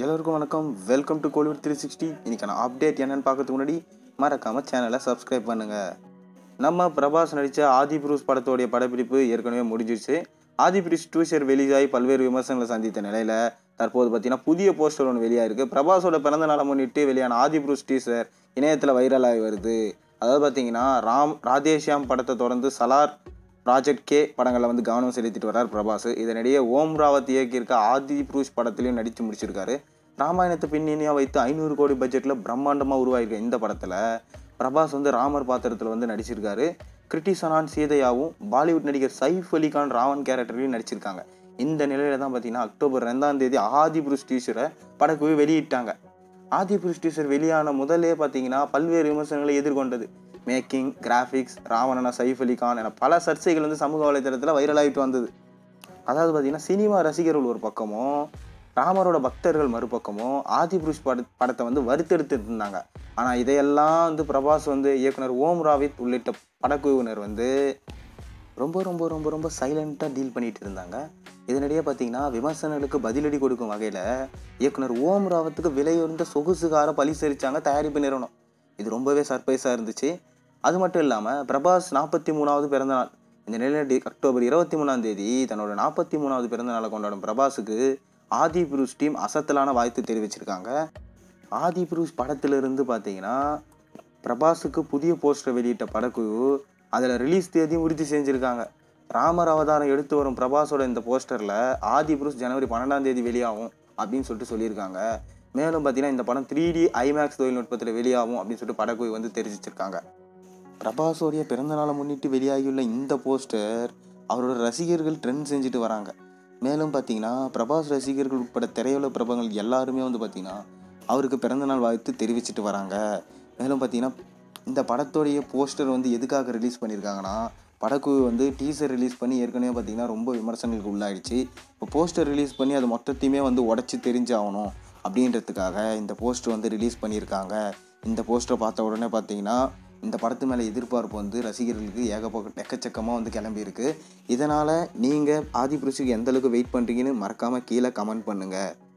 எல்லோருக்கும் வணக்கம் welcome to Kollywood three sixty இன்னைக்கான அப்டேட் என்னன்னு பார்க்கறதுக்கு முன்னாடி மறக்காம சேனலை சப்ஸ்கிரைப் பண்ணுங்க நம்ம பிரபாஸ் நடித்த ஆதி புரூஸ் படத்தோடைய படப்பிடிப்பு ஏற்கனவே முடிஞ்சிருச்சு ஆதி புரூஸ் டூஷர் வெளியாகி பல்வேறு விமர்சனங்களை சந்தித்த நிலையில் தற்போது பார்த்தீங்கன்னா புதிய போஸ்டர் ஒன்று வெளியாயிருக்கு பிரபாஸோட பிறந்த நாளை முன்னிட்டு வெளியான ஆதி புரூஸ் டீசர் இணையத்தில் வைரலாகி வருது அதாவது பார்த்தீங்கன்னா ராம் ராதேஷ்யாம் படத்தை தொடர்ந்து சலார் ப்ராஜெக்ட் கே படங்களில் வந்து கவனம் செலுத்திட்டு வர்றார் பிரபாஸ் இதனிடையே ஓம் ராவத் இயக்கியிருக்க ஆதி புரூஷ் படத்துலையும் நடித்து முடிச்சிருக்காரு ராமாயணத்தை பின்னணியாக வைத்து ஐநூறு கோடி பட்ஜெட்டில் பிரம்மாண்டமாக உருவாகிருக்க இந்த படத்தில் பிரபாஸ் வந்து ராமர் பாத்திரத்தில் வந்து நடிச்சிருக்காரு கிருட்டி சனான் சீதையாவும் பாலிவுட் நடிகர் சைஃப் அலி கான் ராவன் கேரக்டர்லையும் நடிச்சிருக்காங்க இந்த நிலையில தான் பார்த்தீங்கன்னா அக்டோபர் ரெண்டாம் தேதி ஆதி புருஷ் டீச்சரை படக்குழு வெளியிட்டாங்க ஆதி புருஷ் டீச்சர் வெளியான முதலே பார்த்தீங்கன்னா பல்வேறு விமர்சனங்களை எதிர்கொண்டது மேக்கிங் கிராஃபிக்ஸ் ராவணனா சைஃப் அலி கான் என பல சர்ச்சைகள் வந்து சமூக வலைதளத்தில் வைரலாகிட்டு வந்தது அதாவது பார்த்தீங்கன்னா சினிமா ரசிகர்கள் ஒரு பக்கமும் ராமரோட பக்தர்கள் மறுபக்கமும் ஆதி புருஷ் பட படத்தை வந்து வறுத்தெடுத்துட்டு இருந்தாங்க ஆனால் இதையெல்லாம் வந்து பிரபாஸ் வந்து இயக்குனர் ஓம் ராவித் உள்ளிட்ட படக்குழுவினர் வந்து ரொம்ப ரொம்ப ரொம்ப ரொம்ப சைலண்ட்டாக டீல் பண்ணிட்டு இருந்தாங்க இதனிடையே பார்த்தீங்கன்னா விமர்சனங்களுக்கு பதிலடி கொடுக்கும் வகையில் இயக்குனர் ஓம் ராவத்துக்கு விலையுறந்த சொகுசுகார பரிசளிச்சாங்க தயாரிப்பு நிறுவனம் இது ரொம்பவே சர்ப்ரைஸாக இருந்துச்சு அது மட்டும் இல்லாமல் பிரபாஸ் நாற்பத்தி மூணாவது பிறந்த நாள் இந்த நிலையில் டி- அக்டோபர் இருபத்தி மூணாம் தேதி தன்னோட நாற்பத்தி மூணாவது பிறந்த நாளை கொண்டாடும் பிரபாஸுக்கு ஆதி புருஷ் டீம் அசத்தலான வாழ்த்து தெரிவிச்சிருக்காங்க ஆதி புருஷ் படத்திலிருந்து பார்த்தீங்கன்னா பிரபாஸுக்கு புதிய போஸ்டர் வெளியிட்ட படக்குழு அதில் ரிலீஸ் தேதியும் உறுதி செஞ்சுருக்காங்க ராமர் அவதாரம் எடுத்து வரும் பிரபாஸோட இந்த போஸ்டரில் ஆதி புருஷ் ஜனவரி பன்னெண்டாம் தேதி வெளியாகும் அப்படின்னு சொல்லிட்டு சொல்லியிருக்காங்க மேலும் பார்த்தீங்கன்னா இந்த படம் த்ரீ டி ஐமேக்ஸ் தொழில்நுட்பத்தில் வெளியாகும் அப்படின்னு சொல்லிட்டு படக்குழு வந்து தெரிவிச்சிருக்காங்க பிரபாஸோடைய பிறந்தநாளை முன்னிட்டு வெளியாகியுள்ள இந்த போஸ்டர் அவரோட ரசிகர்கள் ட்ரெண்ட் செஞ்சுட்டு வராங்க மேலும் பார்த்தீங்கன்னா பிரபாஸ் ரசிகர்கள் உட்பட திரையுலக பிரபலங்கள் எல்லாருமே வந்து பார்த்தீங்கன்னா அவருக்கு பிறந்தநாள் வாழ்த்து தெரிவிச்சிட்டு வராங்க மேலும் பார்த்தீங்கன்னா இந்த படத்தோடைய போஸ்டர் வந்து எதுக்காக ரிலீஸ் பண்ணியிருக்காங்கன்னா படக்குழு வந்து டீசர் ரிலீஸ் பண்ணி ஏற்கனவே பார்த்தீங்கன்னா ரொம்ப விமர்சனங்களுக்கு உள்ளாயிடுச்சு இப்போ போஸ்டர் ரிலீஸ் பண்ணி அது மொத்தத்தையுமே வந்து உடச்சி தெரிஞ்சாகணும் அப்படின்றதுக்காக இந்த போஸ்டர் வந்து ரிலீஸ் பண்ணியிருக்காங்க இந்த போஸ்டரை பார்த்த உடனே பார்த்தீங்கன்னா இந்த படத்து மேலே எதிர்பார்ப்பு வந்து ரசிகர்களுக்கு ஏகப்பட்ட எக்கச்சக்கமாக வந்து கிளம்பியிருக்கு இதனால் நீங்கள் ஆதி புருஷுக்கு எந்த அளவுக்கு வெயிட் பண்ணுறீங்கன்னு மறக்காமல் கீழே கமெண்ட் பண்ணுங்கள்